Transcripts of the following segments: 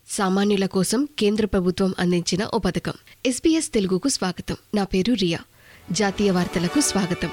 సామాన్యుల కోసం కేంద్ర ప్రభుత్వం అందించిన ఓ పథకం ఎస్బీఎస్ తెలుగుకు స్వాగతం నా పేరు రియా జాతీయ వార్తలకు స్వాగతం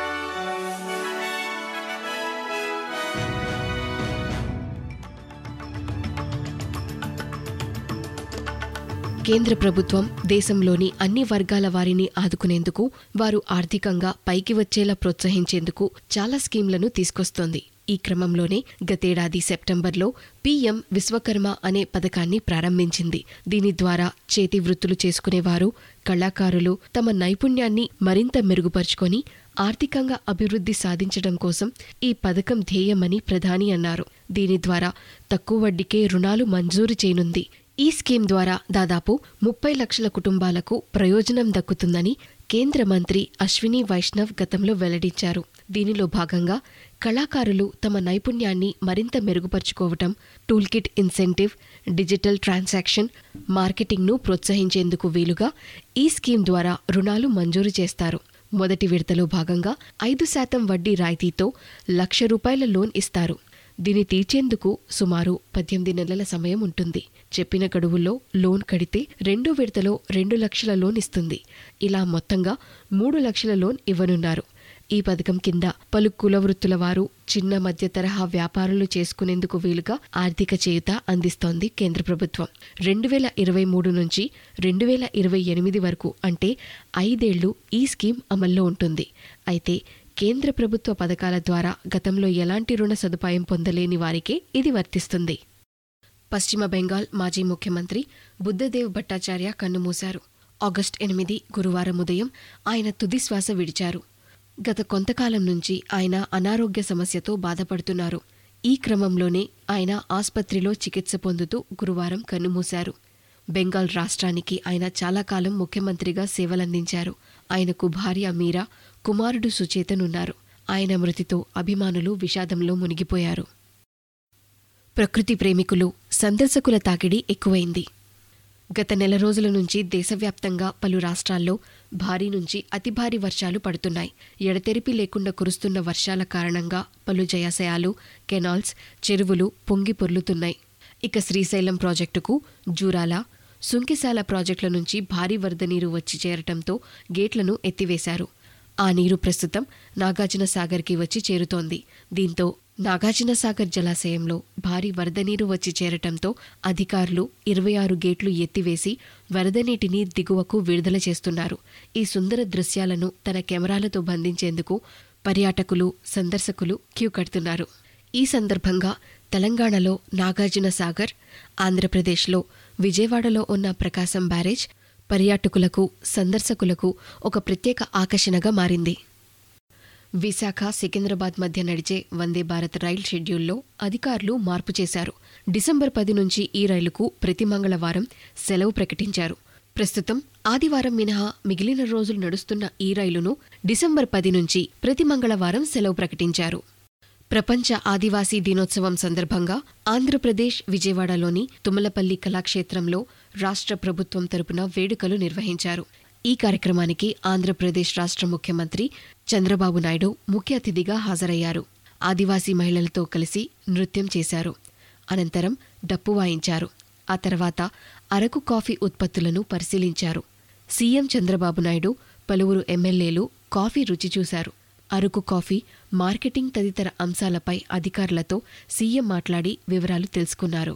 కేంద్ర ప్రభుత్వం దేశంలోని అన్ని వర్గాల వారిని ఆదుకునేందుకు వారు ఆర్థికంగా పైకి వచ్చేలా ప్రోత్సహించేందుకు చాలా స్కీంలను తీసుకొస్తోంది ఈ క్రమంలోనే గతేడాది సెప్టెంబర్లో పీఎం విశ్వకర్మ అనే పథకాన్ని ప్రారంభించింది దీని ద్వారా చేతి వృత్తులు చేసుకునేవారు కళాకారులు తమ నైపుణ్యాన్ని మరింత మెరుగుపరుచుకొని ఆర్థికంగా అభివృద్ధి సాధించడం కోసం ఈ పథకం ధ్యేయమని ప్రధాని అన్నారు దీని ద్వారా తక్కువ వడ్డీకే రుణాలు మంజూరు చేయనుంది ఈ స్కీమ్ ద్వారా దాదాపు ముప్పై లక్షల కుటుంబాలకు ప్రయోజనం దక్కుతుందని కేంద్ర మంత్రి అశ్విని వైష్ణవ్ గతంలో వెల్లడించారు దీనిలో భాగంగా కళాకారులు తమ నైపుణ్యాన్ని మరింత మెరుగుపరుచుకోవటం tool kit incentive digital transaction మార్కెటింగ్ను ప్రోత్సహించేందుకు వీలుగా ఈ స్కీమ్ ద్వారా రుణాలు మంజూరు చేస్తారు మొదటి విడతలో భాగంగా ఐదు శాతం వడ్డీ రాయితీతో లక్ష రూపాయల లోన్ ఇస్తారు దీన్ని తీర్చేందుకు సుమారు పద్దెనిమిది నెలల సమయం ఉంటుంది చెప్పిన గడువుల్లో లోన్ కడితే రెండో విడతలో రెండు లక్షల లోన్ ఇస్తుంది ఇలా మొత్తంగా మూడు లక్షల లోన్ ఇవ్వనున్నారు ఈ పథకం కింద పలు కుల వృత్తుల వారు చిన్న మధ్య తరహా వ్యాపారులు చేసుకునేందుకు వీలుగా ఆర్థిక చేయుత అందిస్తోంది కేంద్ర ప్రభుత్వం రెండు వేల ఇరవై మూడు నుంచి రెండు వేల ఇరవై ఎనిమిది వరకు అంటే ఐదేళ్లు ఈ స్కీమ్ అమల్లో ఉంటుంది అయితే కేంద్ర ప్రభుత్వ పథకాల ద్వారా గతంలో ఎలాంటి రుణ సదుపాయం పొందలేని వారికే ఇది వర్తిస్తుంది పశ్చిమ బెంగాల్ మాజీ ముఖ్యమంత్రి బుద్ధదేవ్ భట్టాచార్య కన్నుమూశారు ఆగస్టు ఎనిమిది గురువారం ఉదయం ఆయన తుది శ్వాస విడిచారు గత కొంతకాలం నుంచి ఆయన అనారోగ్య సమస్యతో బాధపడుతున్నారు ఈ క్రమంలోనే ఆయన ఆస్పత్రిలో చికిత్స పొందుతూ గురువారం కన్నుమూశారు బెంగాల్ రాష్ట్రానికి ఆయన చాలా కాలం ముఖ్యమంత్రిగా సేవలందించారు ఆయనకు భార్య మీరా కుమారుడు సుచేతనున్నారు ఆయన మృతితో అభిమానులు విషాదంలో మునిగిపోయారు ప్రకృతి ప్రేమికులు సందర్శకుల తాకిడి ఎక్కువైంది గత నెల రోజుల నుంచి దేశవ్యాప్తంగా పలు రాష్ట్రాల్లో భారీ నుంచి అతి భారీ వర్షాలు పడుతున్నాయి ఎడతెరిపి లేకుండా కురుస్తున్న వర్షాల కారణంగా పలు జలాశయాలు కెనాల్స్ చెరువులు పొంగి పొర్లుతున్నాయి ఇక శ్రీశైలం ప్రాజెక్టుకు జూరాల సుంకిశాల ప్రాజెక్టుల నుంచి భారీ వరద నీరు వచ్చి చేరటంతో గేట్లను ఎత్తివేశారు ఆ నీరు ప్రస్తుతం నాగార్జున సాగర్కి వచ్చి చేరుతోంది దీంతో నాగార్జునసాగర్ జలాశయంలో భారీ వరద నీరు వచ్చి చేరటంతో అధికారులు ఇరవై ఆరు గేట్లు ఎత్తివేసి వరద నీటిని దిగువకు విడుదల చేస్తున్నారు ఈ సుందర దృశ్యాలను తన కెమెరాలతో బంధించేందుకు పర్యాటకులు సందర్శకులు క్యూ కడుతున్నారు ఈ సందర్భంగా తెలంగాణలో నాగార్జున సాగర్ ఆంధ్రప్రదేశ్లో విజయవాడలో ఉన్న ప్రకాశం బ్యారేజ్ పర్యాటకులకు సందర్శకులకు ఒక ప్రత్యేక ఆకర్షణగా మారింది విశాఖ సికింద్రాబాద్ మధ్య నడిచే వందే భారత్ రైల్ షెడ్యూల్లో అధికారులు మార్పు చేశారు డిసెంబర్ పది నుంచి ఈ రైలుకు ప్రతి మంగళవారం సెలవు ప్రకటించారు ప్రస్తుతం ఆదివారం మినహా మిగిలిన రోజులు నడుస్తున్న ఈ రైలును డిసెంబర్ పది నుంచి ప్రతి మంగళవారం సెలవు ప్రకటించారు ప్రపంచ ఆదివాసీ దినోత్సవం సందర్భంగా ఆంధ్రప్రదేశ్ విజయవాడలోని తుమ్మలపల్లి కళాక్షేత్రంలో రాష్ట్ర ప్రభుత్వం తరపున వేడుకలు నిర్వహించారు ఈ కార్యక్రమానికి ఆంధ్రప్రదేశ్ రాష్ట్ర ముఖ్యమంత్రి చంద్రబాబు నాయుడు ముఖ్య అతిథిగా హాజరయ్యారు ఆదివాసీ మహిళలతో కలిసి నృత్యం చేశారు అనంతరం డప్పు వాయించారు ఆ తర్వాత అరకు కాఫీ ఉత్పత్తులను పరిశీలించారు సీఎం చంద్రబాబు నాయుడు పలువురు ఎమ్మెల్యేలు కాఫీ రుచి చూశారు అరకు కాఫీ మార్కెటింగ్ తదితర అంశాలపై అధికారులతో సీఎం మాట్లాడి వివరాలు తెలుసుకున్నారు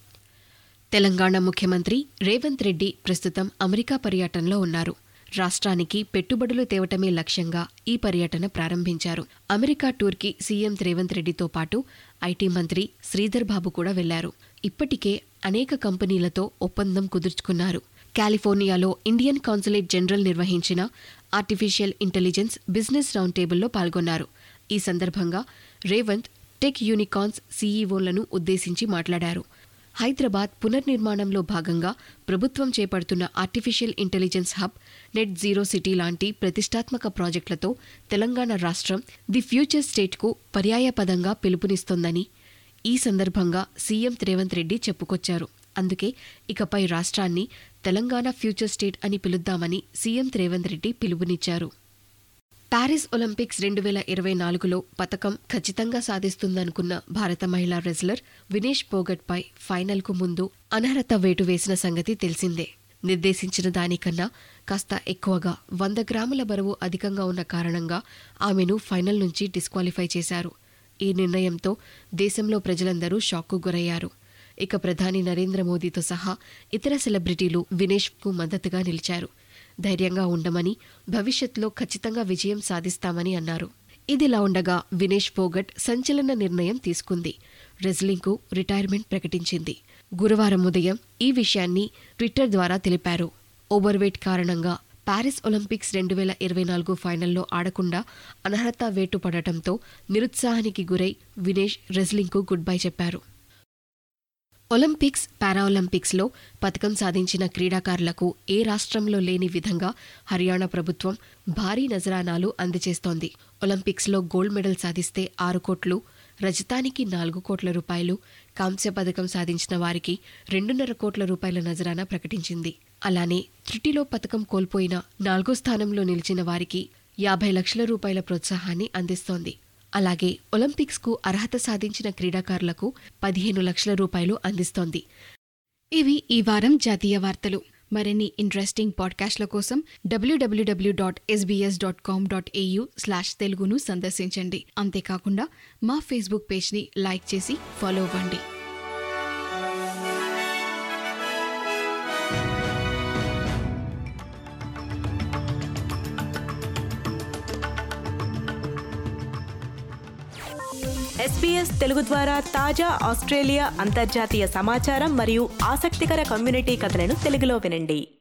తెలంగాణ ముఖ్యమంత్రి రేవంత్ రెడ్డి ప్రస్తుతం అమెరికా పర్యటనలో ఉన్నారు రాష్ట్రానికి పెట్టుబడులు తేవటమే లక్ష్యంగా ఈ పర్యటన ప్రారంభించారు అమెరికా టూర్కి సీఎం రేవంత్ రెడ్డితో పాటు ఐటీ మంత్రి శ్రీధర్ బాబు కూడా వెళ్లారు ఇప్పటికే అనేక కంపెనీలతో ఒప్పందం కుదుర్చుకున్నారు కాలిఫోర్నియాలో ఇండియన్ కాన్సులేట్ జనరల్ నిర్వహించిన ఆర్టిఫిషియల్ ఇంటెలిజెన్స్ బిజినెస్ రౌండ్ టేబుల్లో పాల్గొన్నారు ఈ సందర్భంగా రేవంత్ టెక్ యూనికాన్స్ సీఈఓలను ఉద్దేశించి మాట్లాడారు హైదరాబాద్ పునర్నిర్మాణంలో భాగంగా ప్రభుత్వం చేపడుతున్న artificial intelligence hub net zero city లాంటి ప్రతిష్టాత్మక ప్రాజెక్టులతో తెలంగాణ రాష్ట్రం ది ఫ్యూచర్ స్టేట్కు పర్యాయపదంగా పిలుపునిస్తోందని ఈ సందర్భంగా సీఎం రేవంత్ రెడ్డి చెప్పుకొచ్చారు అందుకే ఇకపై రాష్ట్రాన్ని తెలంగాణ ఫ్యూచర్ స్టేట్ అని పిలుద్దామని సీఎం రేవంత్ రెడ్డి పిలుపునిచ్చారు ప్యారిస్ ఒలింపిక్స్ రెండు వేల ఇరవై నాలుగులో పతకం ఖచ్చితంగా సాధిస్తుందనుకున్న భారత మహిళా రెజ్లర్ వినేష్ పోగట్పై ఫైనల్కు ముందు అనర్హత వేటు వేసిన సంగతి తెలిసిందే నిర్దేశించిన దానికన్నా కాస్త ఎక్కువగా వంద గ్రాముల బరువు అధికంగా ఉన్న కారణంగా ఆమెను ఫైనల్ నుంచి డిస్క్వాలిఫై చేశారు ఈ నిర్ణయంతో దేశంలో ప్రజలందరూ షాక్కు గురయ్యారు ఇక ప్రధాని నరేంద్ర మోదీతో సహా ఇతర సెలబ్రిటీలు వినేష్కు మద్దతుగా నిలిచారు ధైర్యంగా ఉండమని భవిష్యత్తులో ఖచ్చితంగా విజయం సాధిస్తామని అన్నారు ఇదిలా ఉండగా వినేష్ పోగట్ సంచలన నిర్ణయం తీసుకుంది రెజ్లింగ్కు రిటైర్మెంట్ ప్రకటించింది గురువారం ఉదయం ఈ విషయాన్ని ట్విట్టర్ ద్వారా తెలిపారు ఓవర్వెయిట్ కారణంగా పారిస్ ఒలింపిక్స్ రెండు వేల ఇరవై నాలుగు ఫైనల్లో ఆడకుండా అనర్హత వేటు పడటంతో నిరుత్సాహానికి గురై వినేష్ రెజ్లింగ్కు గుడ్ బై చెప్పారు ఒలింపిక్స్ పారాఒలింపిక్స్లో పథకం సాధించిన క్రీడాకారులకు ఏ రాష్ట్రంలో లేని విధంగా హర్యానా ప్రభుత్వం భారీ నజరానాలు అందజేస్తోంది ఒలింపిక్స్లో గోల్డ్ మెడల్ సాధిస్తే ఆరు కోట్లు రజతానికి నాలుగు కోట్ల రూపాయలు కాంస్య పథకం సాధించిన వారికి రెండున్నర కోట్ల రూపాయల నజరానా ప్రకటించింది అలానే త్రుటిలో పథకం కోల్పోయిన నాలుగో స్థానంలో నిలిచిన వారికి యాభై లక్షల రూపాయల ప్రోత్సాహాన్ని అందిస్తోంది అలాగే ఒలింపిక్స్కు అర్హత సాధించిన క్రీడాకారులకు పదిహేను లక్షల రూపాయలు అందిస్తోంది ఇవి ఈ వారం జాతీయ వార్తలు మరిన్ని ఇంట్రెస్టింగ్ పాడ్కాస్ట్ల కోసం W W W dot SBS dot com dot AU slash తెలుగును సందర్శించండి అంతేకాకుండా మా ఫేస్బుక్ పేజ్ని లైక్ చేసి ఫాలో అవ్వండి ఎస్బీఎస్ తెలుగు ద్వారా తాజా ఆస్ట్రేలియా అంతర్జాతీయ సమాచారం మరియు ఆసక్తికర కమ్యూనిటీ కథలను తెలుగులో వినండి